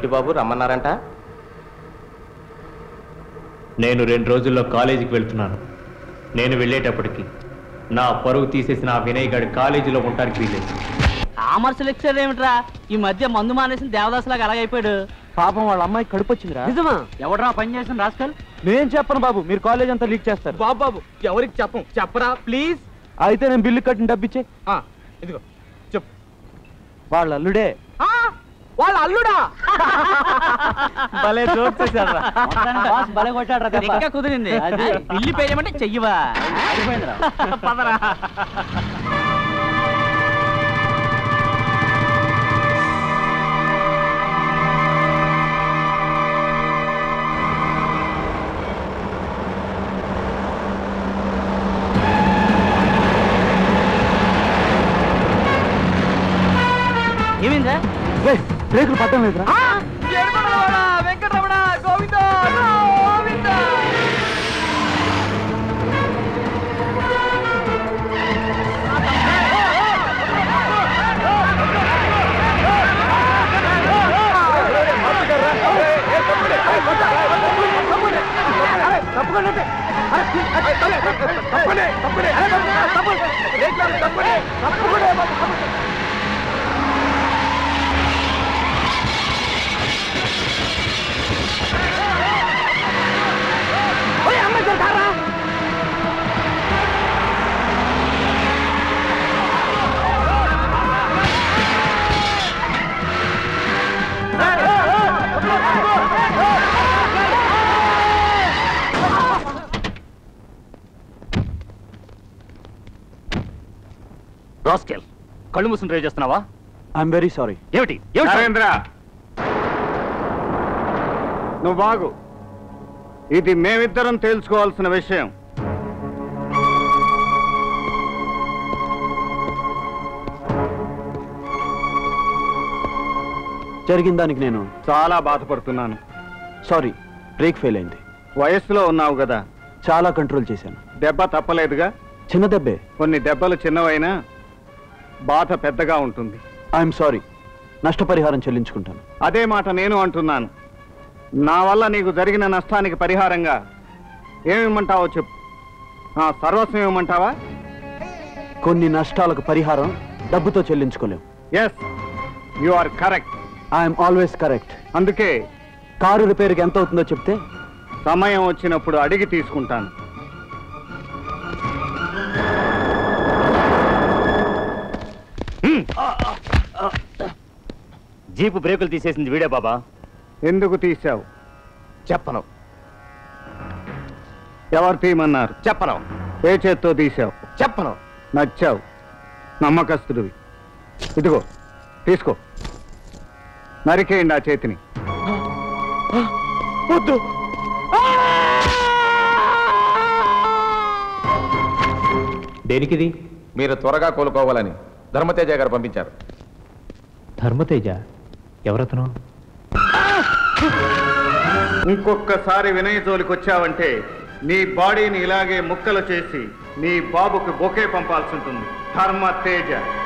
ఏమిటి బాబు రమ్మన్నారంట నేను రెండు రోజుల్లో కాలేజీకి వెళ్తున్నాను నేను వెళ్ళేటప్పటికి నా పరువు తీసేసిన ఆ వినయ్ గడి కాలేజీలో ఉండడానికి వీలేదు కామర్స్ లెక్చర్ ఏమిట్రా ఈ మధ్య మందు మానేసిన దేవదాసులాగా అలాగైపోయాడు పాపం వాళ్ళ అమ్మాయి కడుపు వచ్చిందిరా నిజమా ఎవడరా పని చేసిన రాస్కల్ నేను చెప్పను బాబు మీరు కాలేజ్ అంతా లీక్ చేస్తారు బాబు బాబు ఎవరికి చెప్పం చెప్పరా ప్లీజ్ అయితే నేను బిల్లు కట్టిన డబ్బిచ్చే ఇదిగో చెప్పు వాళ్ళ అల్లుడే వాళ్ళ అల్లుడా భలే జోక్ చేశారా బాస్ భలే కొట్టాడ్రా దెబ్బ. ఇంకా కుదిరింది అది. బిల్లు పేయమంటే చెయ్యవా అయిపోయిందిరా. పదరా ఏమైందా రేయ్, బ్రేకులు పట్టం లేదురా వెంకటరమణ గోవింద గోవింద రాస్కెల్ కళ్ళు మూసుకుని డ్రైవ్ చేస్తున్నావా ఐఎమ్ వెరీ సారీ ఏమిటి ఏమిటి నరేంద్ర నువ్వు బాగు ఇది మేమిద్దరం తేల్చుకోవాల్సిన విషయం జరిగిన దానికి నేను చాలా బాధపడుతున్నాను సారీ బ్రేక్ ఫెయిల్ అయింది వయస్సులో ఉన్నావు కదా చాలా కంట్రోల్ చేశాను దెబ్బ తప్పలేదుగా చిన్న దెబ్బే కొన్ని దెబ్బలు చిన్నవైనా బాధ పెద్దగా ఉంటుంది ఐఎమ్ సారీ నష్టపరిహారం చెల్లించుకుంటాను అదే మాట నేను అంటున్నాను నా వల్ల నీకు జరిగిన నష్టానికి పరిహారంగా ఏమిమ్మంటావో చెప్పు ఆ, సర్వస్వం ఇవ్వమంటావా కొన్ని నష్టాలకు పరిహారం డబ్బుతో చెల్లించుకోలేం yes you are correct I'm always correct అందుకే కారు రిపేర్కి ఎంత అవుతుందో చెప్తే సమయం వచ్చినప్పుడు అడిగి తీసుకుంటాను జీపు బ్రేకులు తీసేసింది వీడే బాబా ఎందుకు తీశావు చెప్పను ఎవరు తీయమన్నారు చెప్పను ఏ చేత్తో తీశావు చెప్పను నచ్చావు నమ్మకస్తుడివి ఇదిగో తీసుకో నరికేయండి ఆ చేతిని వద్దు దేనికిది మీరు త్వరగా కోలుకోవాలని ధర్మతేజ గారు పంపించారు ధర్మతేజ ఎవరతను ఇంకొక్కసారి వినయ జోలికి వచ్చావంటే నీ బాడీని ఇలాగే ముక్కలు చేసి నీ బాబుకు బొకే పంపాల్సి ఉంటుంది ధర్మ తేజ